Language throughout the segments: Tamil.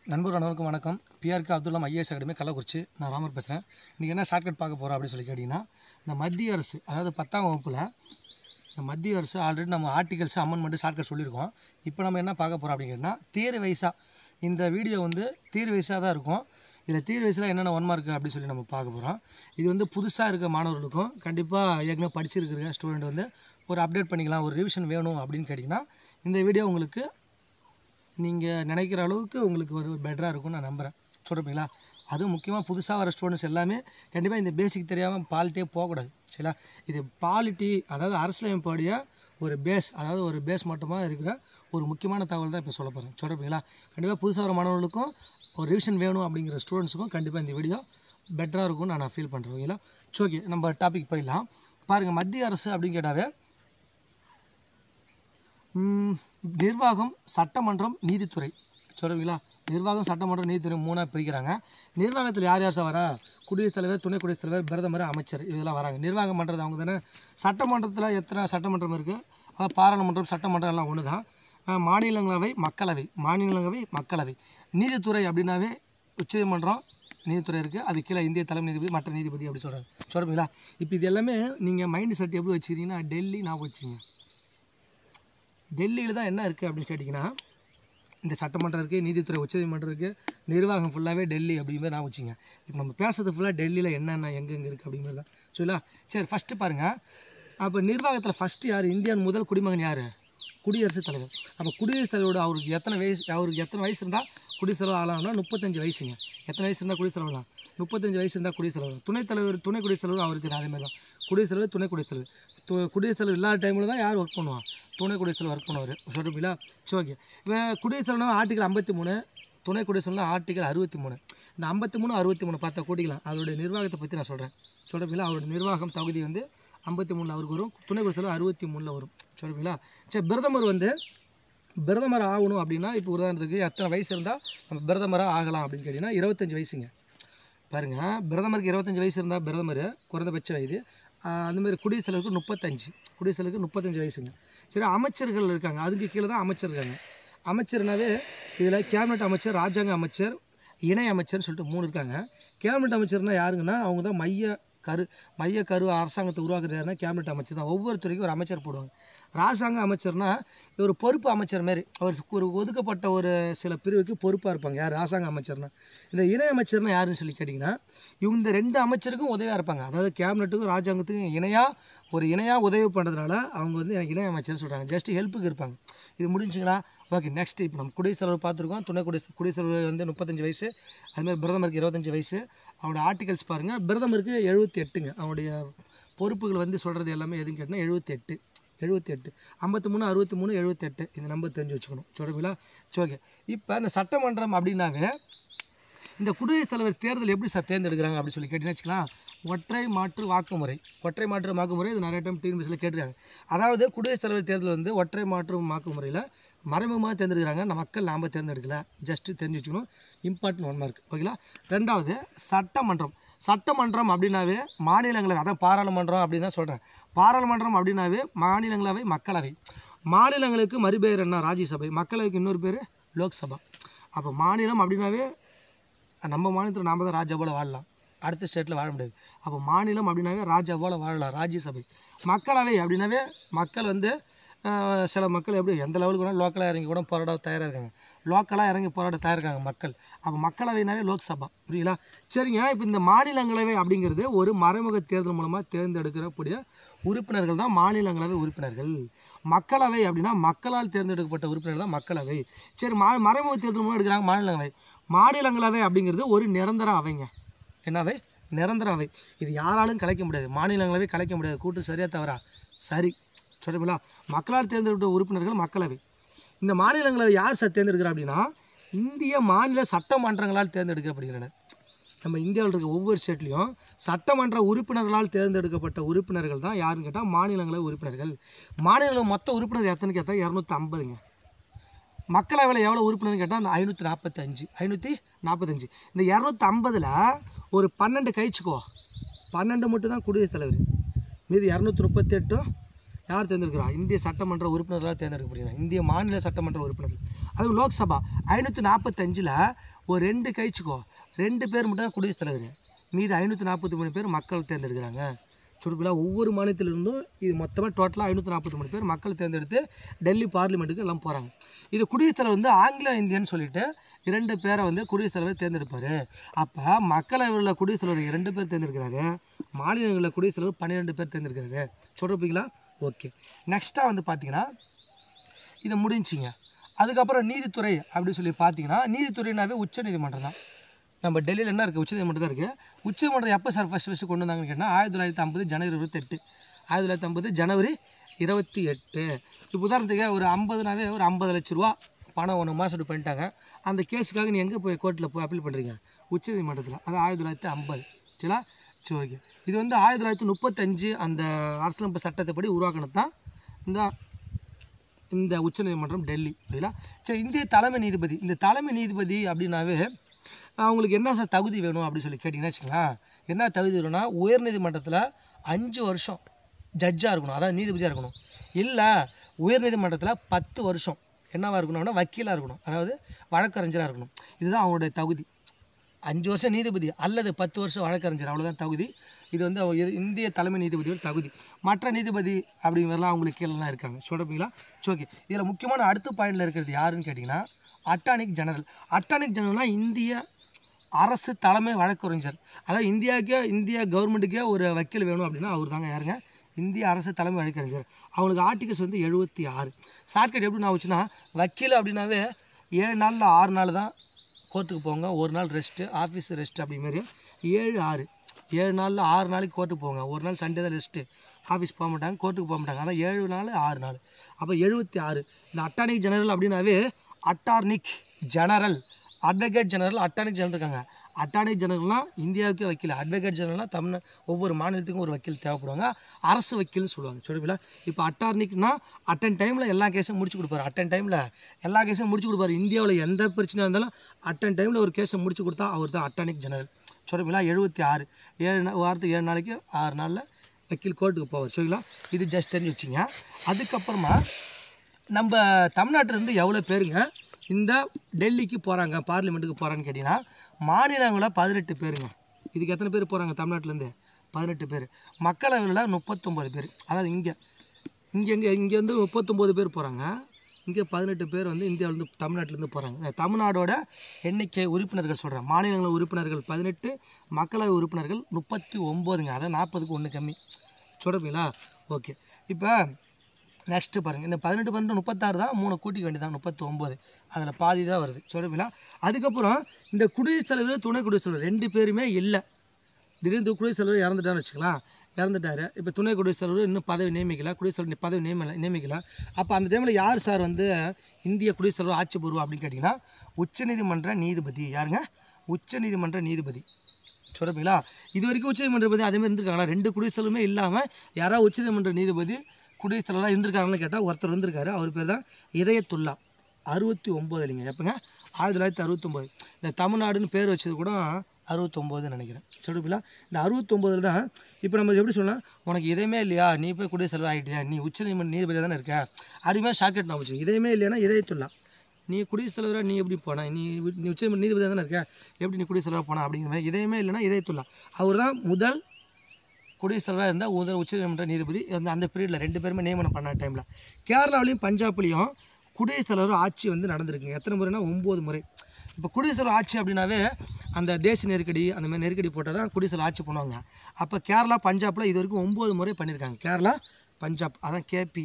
நண்பர் அனைவருக்கும் வணக்கம் பிஆர்கே அப்துல்லாம் ஐஏஎஸ் அகாடமி கள்ளக்குறிச்சி நான் ராமர் பேசுகிறேன் இன்றைக்கி என்ன ஷார்ட்கட் பார்க்க போகிறோம் அப்படின்னு சொல்லி கேட்டிங்கன்னா இந்த மத்திய அரசு அதாவது பத்தாம் வகுப்பில் இந்த மத்திய அரசு ஆல்ரெடி நம்ம ஆர்டிகல்ஸ் அமெண்ட்மெண்ட் ஷார்ட்கட் சொல்லியிருக்கோம் இப்போ நம்ம என்ன பார்க்க போகிறோம் அப்படின்னு கேட்டிங்கன்னா தீர் வைஸாக இந்த வீடியோ வந்து தீர் வைஸாக தான் இருக்கும் இதில் தீர் வயசில் என்னென்ன ஒன் மார்க் அப்படின்னு சொல்லி நம்ம பார்க்க போகிறோம் இது வந்து புதுசாக இருக்க மாணவர்களுக்கும் கண்டிப்பாக ஏற்கனவே படிச்சிருக்கிற ஸ்டூடெண்ட் வந்து ஒரு அப்டேட் பண்ணிக்கலாம் ஒரு ரிவிஷன் வேணும் அப்படின்னு கேட்டிங்கன்னா இந்த வீடியோ உங்களுக்கு நீங்கள் நினைக்கிற அளவுக்கு உங்களுக்கு ஒரு பெட்டராக இருக்கும்னு நான் நம்புகிறேன் சொல்கிறீங்களா அதுவும் முக்கியமாக புதுசாக வர ஸ்டூடெண்ட்ஸ் எல்லாமே கண்டிப்பாக இந்த பேசிக் தெரியாமல் பாலிட்டே போகக்கூடாது சரிங்களா இது பாலிட்டி அதாவது அரசியலமைப்புடைய ஒரு பேஸ் அதாவது ஒரு பேஸ் மட்டுமா இருக்கிற ஒரு முக்கியமான தகவல் தான் இப்போ சொல்ல போகிறேன் சொல்கிறீங்களா கண்டிப்பாக புதுசாக வர மாணவர்களுக்கும் ஒரு ரிவிஷன் வேணும் அப்படிங்கிற ஸ்டூடெண்ட்ஸுக்கும் கண்டிப்பாக இந்த வீடியோ பெட்டராக இருக்கும்னு நான் ஃபீல் பண்ணுறேன் ஓகேங்களா சரி ஓகே நம்ம டாபிக் போயிடலாம் பாருங்கள் மத்திய அரசு அப்படின்னு கேட்டாவே ம், நிர்வாகம் சட்டமன்றம் நீதித்துறை சொல்லுவீங்களா நிர்வாகம் சட்டமன்றம் நீதித்துறை மூணாக பிரிக்கிறாங்க நிர்வாகத்தில் யார் யார் சார் வரா குடியரசுத் தலைவர் துணை குடியரசுத் தலைவர் பிரதமர் அமைச்சர் இதெல்லாம் வராங்க நிர்வாகம் பண்ணுறது அவங்க தானே சட்டமன்றத்தில் எத்தனை சட்டமன்றம் இருக்குது அதாவது பாராளுமன்றம் சட்டமன்றம் எல்லாம் ஒன்று தான் அஹ், மாநிலங்களவை மக்களவை மாநிலங்களவை மக்களவை நீதித்துறை அப்படின்னாவே உச்சநீதிமன்றம் நீதித்துறை இருக்குது அது கீழே இந்திய தலைமை நீதிபதி மற்ற நீதிபதி அப்படி சொல்கிறாங்க சொல்கிறீங்களா இப்போ இது எல்லாமே நீங்கள் மைண்ட் செட் எப்படி வச்சுக்கிறீங்கன்னா டெல்லி ஞாபகம் வச்சுங்க டெல்லியில் தான் என்ன இருக்குது அப்படின்னு கேட்டிங்கன்னா இந்த சட்டமன்றம் இருக்குது நீதித்துறை உச்சநீதிமன்றம் இருக்குது நிர்வாகம் ஃபுல்லாகவே டெல்லி அப்படிங்கிற நான் வச்சுங்க இப்போ நம்ம பேசுறது ஃபுல்லாக டெல்லியில் என்னென்ன எங்கெங்கே இருக்குது அப்படிங்கிறது தான் சொல்லா சரி ஃபஸ்ட்டு பாருங்கள் அப்போ நிர்வாகத்தில் ஃபஸ்ட்டு யார் இந்தியாவின் முதல் குடிமகன் யார் குடியரசுத் தலைவர் அப்போ குடியரசுத் தலைவரோட அவருக்கு எத்தனை வயசு அவருக்கு எத்தனை வயசு இருந்தால் குடியரசுத் தலைவர் ஆகலாம்னா முப்பத்தஞ்சு வயசுங்க எத்தனை வயசு இருந்தால் குடியரசுத் தலைவர் ஆகலாம் முப்பத்தஞ்சு வயசு இருந்தால் குடியரசுத் தலைவர் துணைத் தலைவர் துணை குடியரசுத் தலைவர் அவருக்கு அதே மாதிரி தான் குடியரசுத் தலைவர் துணை குடியரசுத் தலைவர் து- குடியரசுத் தலைவர் இல்லாத டைமில் தான் யார் ஒர்க் பண்ணுவான் துணை குடியரசுத் தலைவர் ஒர்க் பண்ணுவார் சொல்கிறீங்களா சரி ஓகே இப்போ குடியரசுத் தலைவர்னா ஆர்டிகல் ஐம்பத்தி மூணு துணை குடியரசுத் தலைவர்னா ஆர்டிகல் அறுபத்தி மூணு இந்த ஐம்பத்தி மூணு அறுபத்தி மூணு பார்த்தா கூட்டிக்கலாம் அவருடைய நிர்வாகத்தை பற்றி நான் சொல்கிறேன் சொல்கிறீங்களா அவருடைய நிர்வாகம் தகுதி வந்து ஐம்பத்தி மூணில் அவருக்கு வரும் துணை குடியரசுத் தலைவர் அறுபத்தி மூணில் வரும் சொல்கிறீங்களா சரி பிரதமர் வந்து பிரதமர் ஆகணும் அப்படின்னா இப்போ உதாரணத்துக்கு எத்தனை வயசு இருந்தால் நம்ம பிரதமராக ஆகலாம் அப்படின்னு கேட்டிங்கன்னா இருபத்தஞ்சி வயசுங்க பாருங்கள் பிரதமருக்கு இருபத்தஞ்சி வயசு இருந்தால் பிரதமர் குறைந்தபட்ச வயது ஆஹ் அந்த மாதிரி குடியரசுத் தலைவருக்கு முப்பத்தஞ்சு குடியரசுத் தலைவருக்கு முப்பத்தஞ்சு வயசுங்க சரி அமைச்சர்கள் இருக்காங்க அதுக்கு கீழே தான் அமைச்சர் இருக்காங்க அமைச்சர்னாவே இதில் கேபினட் அமைச்சர் ராஜாங்க அமைச்சர் இணை அமைச்சர்னு சொல்லிட்டு மூணு இருக்காங்க கேபினட் அமைச்சர்னா யாருங்கன்னா அவங்க தான் மைய கரு மைய கரு அரசாங்கத்தை உருவாக்குறது யாருன்னா கேபினட் அமைச்சர் தான் ஒவ்வொரு துறைக்கும் ஒரு அமைச்சர் போடுவாங்க ராஜாங்க அமைச்சர்னா ஒரு பொறுப்பு அமைச்சர் மாதிரி அவர் ஒரு ஒதுக்கப்பட்ட ஒரு சில பிரிவுக்கு பொறுப்பாக இருப்பாங்க யார் ராஜாங்க அமைச்சர்னா இந்த இணை அமைச்சர்னா யாருன்னு சொல்லி கேட்டிங்கன்னா இவங்க இந்த ரெண்டு அமைச்சருக்கும் உதவியாக இருப்பாங்க அதாவது கேபினட்டுக்கும் ராஜாங்கத்துக்கும் இணையாக ஒரு இணையாக உதவி பண்ணுறதுனால அவங்க வந்து எனக்கு இணை அமைச்சர் சொல்கிறாங்க ஜஸ்ட் ஹெல்ப்புக்கு இருப்பாங்க இது முடிஞ்சுங்களா ஓகே நெக்ஸ்ட் இப்போ நம்ம குடியரசுத் தலைவர் பார்த்துருக்கோம் துணை குடியரசு குடியரசுத் தலைவர் வந்து முப்பத்தஞ்சு வயசு அதுமாதிரி பிரதமருக்கு இருபத்தஞ்சி வயசு அவனோட ஆர்டிகல்ஸ் பாருங்கள் பிரதமருக்கு எழுபத்தி எட்டுங்க அவனுடைய பொறுப்புகள் வந்து சொல்கிறது எல்லாமே எதுன்னு கேட்டிங்கன்னா எழுபத்தி எட்டு எழுபத்தி எட்டு ஐம்பத்தி மூணு அறுபத்தி மூணு எழுபத்தெட்டு இந்த நம்பர் தெரிஞ்சு வச்சுக்கணும் சொல்கிறீங்களா சரி ஓகே இப்போ இந்த சட்டமன்றம் அப்படின்னாவே இந்த குடியரசுத் தலைவர் தேர்தல் எப்படி சார் தேர்ந்தெடுக்கிறாங்க அப்படின்னு சொல்லி கேட்டீங்கன்னு வச்சுக்கலாம் ஒற்றை மாற்று வாக்குமுறை ஒற்றை மாற்று வாக்குமுறை இது நிறைய டைம் டிஎன்பிஎஸ்சில் கேட்டிருக்காங்க அதாவது குடியரசுத் தலைவர் தேர்தல் வந்து ஒற்றை மாற்று வாக்குமுறையில் மறைமுகமாக தேர்ந்தெடுக்கிறாங்க நம்ம மக்கள் நாம் தேர்ந்தெடுக்கல ஜஸ்ட்டு தெரிஞ்சு வச்சுக்கணும் இம்பார்ட்டன்ட் ஒன் மார்க் ஓகேங்களா ரெண்டாவது சட்டமன்றம் சட்டமன்றம் அப்படின்னாவே மாநிலங்களவை அதான் பாராளுமன்றம் அப்படின்னு தான் சொல்கிறேன் பாராளுமன்றம் அப்படின்னாவே மாநிலங்களவை மக்களவை மாநிலங்களுக்கு மறுபெயர் என்ன ராஜ்யசபை மக்களவைக்கு இன்னொரு பேர் லோக்சபா அப்போ மாநிலம் அப்படின்னாவே நம்ம மாநிலத்தில் நாம தான் ராஜா போல் வாழலாம் அடுத்த ஸ்டேட்டில் வாழ முடியாது அப்போ மாநிலம் அப்படின்னாவே ராஜா போல் வாழலாம் ராஜ்யசபை மக்களவை அப்படின்னாவே மக்கள் வந்து ஆஹ், சில மக்கள் எப்படி எந்த லெவலுக்கு வேணால் லோக்கலாக இறங்கி கூட போராட தயாராக இருக்காங்க லோக்கலாக இறங்கி போராட தயாராக இருக்காங்க மக்கள் அப்போ மக்களவைனாவே லோக்சபா புரியுங்களா சரிங்க இப்போ இந்த மாநிலங்களவை அப்படிங்கிறது ஒரு மறைமுக தேர்தல் மூலமாக தேர்ந்தெடுக்கக்கூடிய உறுப்பினர்கள் தான் மாநிலங்களவை உறுப்பினர்கள் மக்களவை அப்படின்னா மக்களால் தேர்ந்தெடுக்கப்பட்ட உறுப்பினர்கள் தான் மக்களவை சரி மா மறைமுக தேர்தல் மூலம் எடுக்கிறாங்க மாநிலங்களவை மாநிலங்களவை அப்படிங்கிறது ஒரு நிரந்தர அவைங்க என்னவை நிரந்தர அவை இது யாராலும் கலைக்க முடியாது மாநிலங்களவை கலைக்க முடியாது கூட்டு சரியா தவறா சரி சொல்லுங்களா மக்களால் தேர்ந்தெடுக்கப்பட்ட உறுப்பினர்கள் மக்களவை இந்த மாநிலங்களவை யார் சார் தேர்ந்தெடுக்கிறா அப்படின்னா இந்திய மாநில சட்டமன்றங்களால் தேர்ந்தெடுக்கப்படுகின்றன நம்ம இந்தியாவில் இருக்க ஒவ்வொரு ஸ்டேட்லேயும் சட்டமன்ற உறுப்பினர்களால் தேர்ந்தெடுக்கப்பட்ட உறுப்பினர்கள் தான் யாருன்னு கேட்டால் மாநிலங்களவை உறுப்பினர்கள் மாநில மொத்த உறுப்பினர் எத்தனை கேட்டால் இரநூத்தி ஐம்பதுங்க மக்களவையில் எவ்வளோ உறுப்பினர்னு கேட்டால் ஐநூற்றி நாற்பத்தஞ்சு ஐநூற்றி நாற்பத்தஞ்சு இந்த இரநூத்தி ஐம்பதில் ஒரு பன்னெண்டு கழிச்சுக்கோ பன்னெண்டு மட்டும் தான் குடியரசுத் தலைவர் மீதி இரநூத்தி முப்பத்தெட்டும் யார் தேர்ந்தெடுக்கிறா இந்திய சட்டமன்ற உறுப்பினர்களாக தேர்ந்தெடுக்கப்படுகிறாங்க இந்திய மாநில சட்டமன்ற உறுப்பினர்கள் அதுவும் லோக்சபா ஐநூற்றி நாற்பத்தஞ்சில் ஒரு ரெண்டு கழிச்சுக்கோ ரெண்டு பேர் மட்டும் தான் குடியரசுத் தலைவர் மீதி ஐநூற்றி நாற்பத்தி மூணு பேர் மக்கள் தேர்ந்தெடுக்கிறாங்க சுருப்பில் ஒவ்வொரு மாநிலத்திலிருந்தும் இது மொத்தமாக டோட்டலாக ஐநூற்றி நாற்பத்தி மூணு பேர் மக்கள் தேர்ந்தெடுத்து டெல்லி பார்லிமெண்ட்டுக்கு எல்லாம் போகிறாங்க இது குடியரசுத் தலைவர் வந்து ஆங்கிலோ இந்தியன்னு சொல்லிட்டு இரண்டு பேரை வந்து குடியரசுத் தலைவர் தேர்ந்தெடுப்பார் அப்போ மக்களவையில் குடியரசுத் தலைவர் இரண்டு பேர் தேர்ந்தெடுக்கிறாரு மாநிலங்களில் குடியரசுத் தலைவர் பன்னிரெண்டு பேர் தேர்ந்தெடுக்கிறாரு சொல்கிறப்பீங்களா ஓகே நெக்ஸ்ட்டாக வந்து பார்த்தீங்கன்னா இது முடிஞ்சிங்க அதுக்கப்புறம் நீதித்துறை அப்படி சொல்லி பார்த்தீங்கன்னா நீதித்துறைனாவே உச்ச நீதிமன்றம் தான் நம்ம டெல்லியில் என்ன இருக்குது உச்சநீதிமன்றம் தான் இருக்குது உச்சநீதிமன்றம் எப்போ சார் ஃபஸ்ட் ஃபஸ்ட்டு கொண்டு வந்தாங்கன்னு கேட்டால் ஆயிரத்தி தொள்ளாயிரத்தி ஐம்பது ஜனவரி இருபத்தெட்டு ஆயிரத்தி தொள்ளாயிரத்தி ஐம்பது ஜனவரி இருபத்தி எட்டு இப்போ உதாரணத்துக்கு ஒரு ஐம்பதுனாவே ஒரு ஐம்பது லட்ச ரூபா பணம் ஒன்று மாதம் பண்ணிட்டாங்க அந்த கேஸுக்காக நீ எங்கே போய் கோர்ட்டில் போய் அப்பீல் பண்ணுறீங்க உச்சநீதிமன்றத்தில் அது ஆயிரத்தி தொள்ளாயிரத்தி ஐம்பது சரிங்களா சரி ஓகே இது வந்து ஆயிரத்தி தொள்ளாயிரத்தி முப்பத்தஞ்சு அந்த அரசியலமைப்பு சட்டத்தைப்படி உருவாக்கினது தான் இந்த இந்த உச்சநீதிமன்றம் டெல்லி சரிங்களா சரி இந்திய தலைமை நீதிபதி இந்த தலைமை நீதிபதி அப்படின்னாவே அவங்களுக்கு என்ன சார் தகுதி வேணும் அப்படின்னு சொல்லி கேட்டிங்கன்னா வச்சுங்களேன் என்ன தகுதி வேணும்னா உயர்நீதிமன்றத்தில் அஞ்சு வருஷம் ஜட்ஜாக இருக்கணும் அதாவது நீதிபதியாக இருக்கணும் இல்லை உயர்நீதிமன்றத்தில் பத்து வருஷம் என்னவா இருக்கணும்னா வக்கீலாக இருக்கணும் அதாவது வழக்கறிஞராக இருக்கணும் இதுதான் அவங்களுடைய தகுதி அஞ்சு வருஷம் நீதிபதி அல்லது பத்து வருஷம் வழக்கறிஞர் அவ்வளோதான் தகுதி இது வந்து அவங்க இது இந்திய தலைமை நீதிபதியோட தகுதி மற்ற நீதிபதி அப்படிங்கிறலாம் அவங்களுக்கு கீழெல்லாம் இருக்காங்க சொல்கிறீங்களா ஓகே இதில் முக்கியமான அடுத்த பாயிண்டில் இருக்கிறது யாருன்னு கேட்டிங்கன்னா அட்டானிக் ஜெனரல் அட்டானிக் ஜெனரல்னால் இந்திய அரசு தலைமை வழக்கறிஞர் அதாவது இந்தியாவுக்கே இந்திய கவர்மெண்ட்டுக்கே ஒரு வக்கீல் வேணும் அப்படின்னா அவர் தாங்க யாருங்க இந்திய அரசு தலைமை வழக்கறிஞர் அவங்களுக்கு ஆர்டிகல்ஸ் வந்து எழுபத்தி ஆறு ஷார்ட்கட் எப்படி நான் வச்சுன்னா வக்கீல் அப்படின்னாவே ஏழு நாளில் ஆறு நாள் தான் கோர்ட்டுக்கு போங்க ஒரு நாள் ரெஸ்ட்டு ஆஃபீஸ் ரெஸ்ட் அப்படிமாரி ஏழு ஆறு ஏழு நாளில் ஆறு நாளைக்கு கோர்ட்டுக்கு போங்க ஒரு நாள் சண்டே தான் ரெஸ்ட்டு ஆஃபீஸ் போக மாட்டாங்க கோர்ட்டுக்கு போக மாட்டாங்க அதான் ஏழு நாள் ஆறு நாள் அப்போ எழுபத்தி ஆறு இந்த அட்டார்னிக் ஜெனரல் அப்படின்னாவே attorney general advocate general attorney general இருக்காங்க அட்டார்னிக் ஜெனரல்னால் இந்தியாவுக்கே வக்கீல் அட்வொகேட் ஜெனரல்னால் தமிழ் ஒவ்வொரு மாநிலத்துக்கும் ஒரு வக்கீல் தேவைப்படுவாங்க அரசு வக்கீல்னு சொல்லுவாங்க சொல்லுவீங்களா இப்போ அட்டார்னிக்னா அட்டன் டைமில் எல்லா கேஸும் முடிச்சு கொடுப்பாரு அட்டன் டைமில் எல்லா கேஸும் முடிச்சு கொடுப்பாரு இந்தியாவில் எந்த பிரச்சனையாக இருந்தாலும் அட்டன் டைமில் ஒரு கேஸை முடிச்சு கொடுத்தா அவர் தான் அட்டார்னிக் ஜெனரல் சொல்லுவீங்களா எழுபத்தி ஆறு ஏழு நா- வாரத்துக்கு ஏழு நாளைக்கு ஆறு நாளில் வக்கீல் கோர்ட்டுக்கு போவார் சரிங்களா இது ஜஸ்ட் தெரிஞ்சு வச்சுங்க அதுக்கப்புறமா நம்ம தமிழ்நாட்டிலேருந்து எவ்வளோ பேருங்க இந்த டெல்லிக்கு போகிறாங்க பார்லிமெண்ட்டுக்கு போகிறான்னு கேட்டிங்கன்னா மாநிலங்களில் பதினெட்டு பேருங்க இதுக்கு எத்தனை பேர் போகிறாங்க தமிழ்நாட்டிலேருந்து பதினெட்டு பேர் மக்களவையில் முப்பத்தொம்பது பேர் அதாவது இங்கே இங்கே இங்கே இங்கே வந்து முப்பத்தொம்போது பேர் போகிறாங்க இங்கே பதினெட்டு பேர் வந்து இந்தியாவிலேருந்து தமிழ்நாட்டிலேருந்து போகிறாங்க தமிழ்நாடோட எண்ணிக்கை உறுப்பினர்கள் சொல்கிறேன் மாநிலங்கள உறுப்பினர்கள் பதினெட்டு மக்களவை உறுப்பினர்கள் முப்பத்தி ஒம்போதுங்க அதான் நாற்பதுக்கு ஒன்று கம்மி சொல்கிறீங்களா ஓகே இப்போ நெக்ஸ்ட்டு பாருங்கள் இந்த பதினெட்டு பன்னெண்டு முப்பத்தாறு தான் மூணு கூட்டிக்க வேண்டியதான் முப்பத்தி ஒம்பது அதில் பாதி தான் வருது சொல்லுவீங்களா அதுக்கப்புறம் இந்த குடியரசுத் தலைவர் துணை குடியரசுத் தலைவர் ரெண்டு பேருமே இல்லை திடீர்னு குடியரசுத் தலைவர் இறந்துட்டான்னு வச்சுக்கலாம் இறந்துட்டாரு இப்போ துணை குடியரசுத் தலைவர் இன்னும் பதவி நியமிக்கல குடியரசுத் தலைவர் பதவி நியமல நியமிக்கல அப்போ அந்த டைமில் யார் சார் வந்து இந்திய குடியரசுத் தலைவர் ஆட்சி பூர்வம் அப்படின்னு கேட்டிங்கன்னா உச்சநீதிமன்ற நீதிபதி யாருங்க உச்சநீதிமன்ற நீதிபதி சொல்கிறீங்களா இது வரைக்கும் உச்சநீதிமன்ற நீதிபதி அதே மாதிரி இருந்திருக்காங்களா ரெண்டு குடியரசுமே இல்லாமல் யாராவது உச்சநீதிமன்ற நீதிபதி குடியரசுத் தலைவராக இருந்திருக்காங்கன்னு கேட்டால் ஒருத்தர் இருந்திருக்காரு அவர் பேர் தான் இதயத்துல்லா அறுபத்தி ஒம்பது இல்லைங்க எப்போங்க ஆயிரத்தி தொள்ளாயிரத்தி அறுபத்தொம்போது இந்த தமிழ்நாடுன்னு பேர் வச்சது கூட அறுபத்தொம்போதுன்னு நினைக்கிறேன் சொல்லுங்களா இந்த அறுபத்தொம்போதில் தான் இப்போ நம்ம எப்படி சொல்லலாம் உனக்கு இதயமே இல்லையா நீ போய் குடியரசுத் தலைவர் ஆகிட்டியா நீ உச்சநீதிமன்ற நீதிபதியாக தானே இருக்க அப்படிமே ஷார்ட்கட் நான் வச்சு இதயமே இல்லைன்னா இதயத்துல்லா நீ குடியரசுத் தலைவராக நீ எப்படி போன நீ வி- நீ உச்சநீதிமன்ற நீதிபதியாக தானே இருக்க எப்படி நீ குடியரசுத் தலைவராக போன அப்படிங்கிற மாதிரி இதயமே இல்லைன்னா இதயத்துல்லா அவர் தான் முதல் குடியரசுத் தலைவராக இருந்தால் முதல் உச்சநீதிமன்ற நீதிபதி அந்த அந்த பீரியடில் ரெண்டு பேருமே நியமனம் பண்ண டைமில் கேரளாவிலையும் பஞ்சாப்லேயும் குடியரசுத் தலைவர் ஆட்சி வந்து நடந்திருக்குங்க எத்தனை முறைனா ஒம்பது முறை இப்போ குடியரசுத் தலைவர் ஆட்சி அப்படின்னாவே அந்த தேசிய நெருக்கடி அந்த மாதிரி நெருக்கடி போட்டால் தான் குடியரசுத் தலைவர் ஆட்சி பண்ணுவாங்க அப்போ கேரளா பஞ்சாபில் இது வரைக்கும் ஒம்பது முறை பண்ணியிருக்காங்க கேரளா பஞ்சாப் அதான் கேபி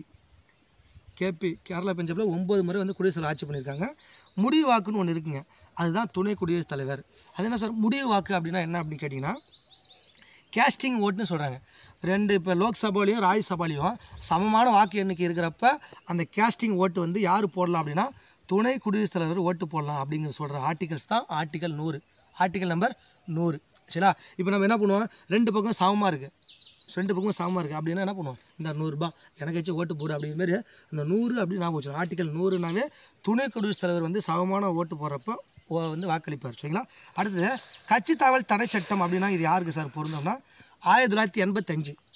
கேபி கேரளா பஞ்சாபில் ஒம்பது முறை வந்து குடியரசுத் தலைவர் ஆட்சி பண்ணியிருக்காங்க முடிவு வாக்குன்னு ஒன்று இருக்குங்க அதுதான் துணை குடியரசுத் தலைவர் அது என்ன சார் முடிவு வாக்கு அப்படின்னா என்ன அப்படின்னு கேட்டிங்கன்னா கேஸ்டிங் ஓட்டுன்னு சொல்கிறாங்க ரெண்டு இப்போ லோக்சபாலையும் ராஜ்யசபாலையும் சமமான வாக்கு எண்ணிக்கை இருக்கிறப்ப அந்த கேஸ்டிங் ஓட்டு வந்து யார் போடலாம் அப்படின்னா துணை குடியரசுத் தலைவர் ஓட்டு போடலாம் அப்படிங்கிற சொல்கிற ஆர்டிகல்ஸ் தான் ஆர்டிகல் நூறு ஆர்டிகல் நம்பர் நூறு சரிங்களா இப்போ நம்ம என்ன பண்ணுவோம் ரெண்டு பக்கம் சமமாக இருக்குது ரெண்டு பக்கமும் சமமாக இருக்குது அப்படின்னா என்ன பண்ணுவோம் இந்த நூறுரூபா எனக்கு வச்சு ஓட்டு போடு அப்படிங்கிற மாதிரி அந்த நூறு அப்படின்னு ஞாபகம் வச்சுக்கணும் ஆர்டிகல் நூறுனாவே துணை குடியரசுத் தலைவர் வந்து சமமான ஓட்டு போடுறப்ப ஓ- வந்து வாக்களிப்பார் சரிங்களா அடுத்தது கட்சி தாவல் தடை சட்டம் அப்படின்னா இது யாருக்கு சார் பொருந்தோம்னா ஆயிரத்தி தொள்ளாயிரத்தி எண்பத்தஞ்சு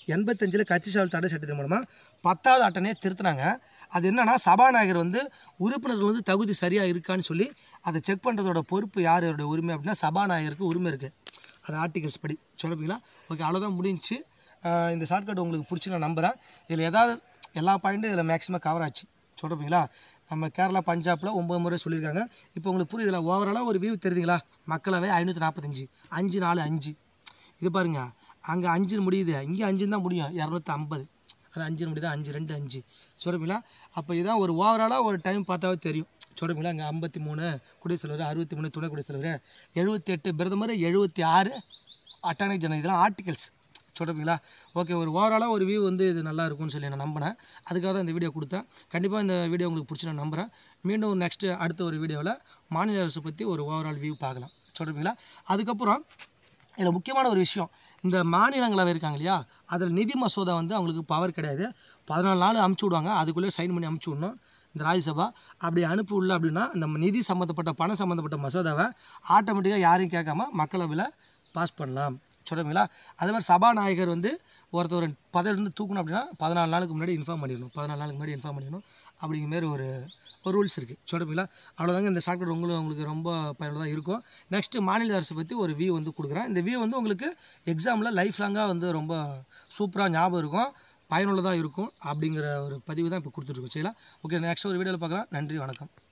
எண்பத்தஞ்சில் கட்சி சாவல் தடை சட்டத்தின் மூலமாக பத்தாவது அட்டனையே திருத்தினாங்க அது என்னன்னா சபாநாயகர் வந்து உறுப்பினர்கள் வந்து தகுதி சரியாக இருக்கான்னு சொல்லி அதை செக் பண்ணுறதோட பொறுப்பு யாரோட உரிமை அப்படின்னா சபாநாயகருக்கு உரிமை இருக்குது அது ஆர்டிகல்ஸ் படி சொல்லுவீங்களா ஓகே அவ்வளோதான் முடிஞ்சுச்சு ஆஹ் இந்த ஷார்ட்கட் உங்களுக்கு பிடிச்சி நான் நம்புகிறேன் இதில் ஏதாவது எல்லா பாயிண்ட்டும் இதில் மேக்ஸிமம் கவர் ஆச்சு சொல்கிறீங்களா நம்ம கேரளா பஞ்சாபில் ஒம்பது முறை சொல்லியிருக்காங்க இப்போ உங்களுக்கு புரியுதுல ஓவராலாக ஒரு வியூ தெரியுதுங்களா மக்களவை ஐநூற்றி நாற்பத்தஞ்சு அஞ்சு நாலு அஞ்சு இது பாருங்க அங்கே அஞ்சுன்னு முடியுது இங்கே அஞ்சுன்னு தான் முடியும் இரநூத்தி ஐம்பது அது அஞ்சுன்னு முடியுது அஞ்சு ரெண்டு அஞ்சு சொல்கிறீங்களா அப்போ இதான் ஒரு ஓவராலாக ஒரு டைம் பார்த்தாவே தெரியும் சொல்கிறீங்களா இங்கே ஐம்பத்தி மூணு குடியரசுத் தலைவர் அறுபத்தி மூணு துணை குடியரசுத் தலைவர் எழுபத்தி எட்டு பிரதமர் எழுபத்தி ஆறு அட்டானிக் ஜன இதெல்லாம் ஆர்டிகல்ஸ் சொல்கிறீங்களா ஓகே ஒரு ஓவராலாக ஒரு வியூ வந்து இது நல்லா இருக்கும்னு சொல்லி நான் நம்பினேன் அதுக்காக தான் இந்த வீடியோ கொடுத்தேன் கண்டிப்பாக இந்த வீடியோ உங்களுக்கு பிடிச்சி நான் நம்புகிறேன் மீண்டும் நெக்ஸ்ட்டு அடுத்த ஒரு வீடியோவில் மாநில அரசு பற்றி ஒரு ஓவரால் வியூ பார்க்கலாம் சொல்கிறீங்களா அதுக்கப்புறம் இதில் முக்கியமான ஒரு விஷயம் இந்த மாநிலங்களவை இருக்காங்க இல்லையா அதில் நிதி மசோதா வந்து அவங்களுக்கு பவர் கிடையாது பதினாலு நாள் அமுச்சு விடுவாங்க அதுக்குள்ளே சைன் பண்ணி அமுச்சு விடணும் இந்த ராஜ்யசபா அப்படி அனுப்பி விடல அப்படின்னா இந்த நிதி சம்மந்தப்பட்ட பணம் சம்மந்தப்பட்ட மசோதாவை ஆட்டோமேட்டிக்காக யாரையும் கேட்காம மக்களவையில் பாஸ் பண்ணலாம் சொல்கிறீங்களா அதே மாதிரி சபாநாயகர் வந்து ஒருத்தர் பதவியிலேருந்து தூக்கணும் அப்படின்னா பதினாலு நாளுக்கு முன்னாடி இன்ஃபார்ம் பண்ணிடணும் பதினாலு நாளுக்கு முன்னாடி இன்ஃபார்ம் பண்ணிடணும் அப்படிங்கிற மாதிரி ஒரு ஒரு ரூல்ஸ் இருக்குது சொல்கிறீங்களா அவ்வளோதாங்க இந்த ஷார்ட்கட் உங்களுக்கு உங்களுக்கு ரொம்ப பயனுள்ளதாக இருக்கும் நெக்ஸ்ட்டு மாநில அரசு பற்றி ஒரு வியூ வந்து கொடுக்குறேன் இந்த வியூ வந்து உங்களுக்கு எக்ஸாமில் லைஃப் லாங்காக வந்து ரொம்ப சூப்பராக ஞாபகம் இருக்கும் பயனுள்ளதாக இருக்கும் அப்படிங்கிற ஒரு பதிவு தான் இப்போ கொடுத்துட்ருக்கோம் சரிங்களா ஓகே நெக்ஸ்ட் ஒரு வீடியோவில் பார்க்கலாம் நன்றி வணக்கம்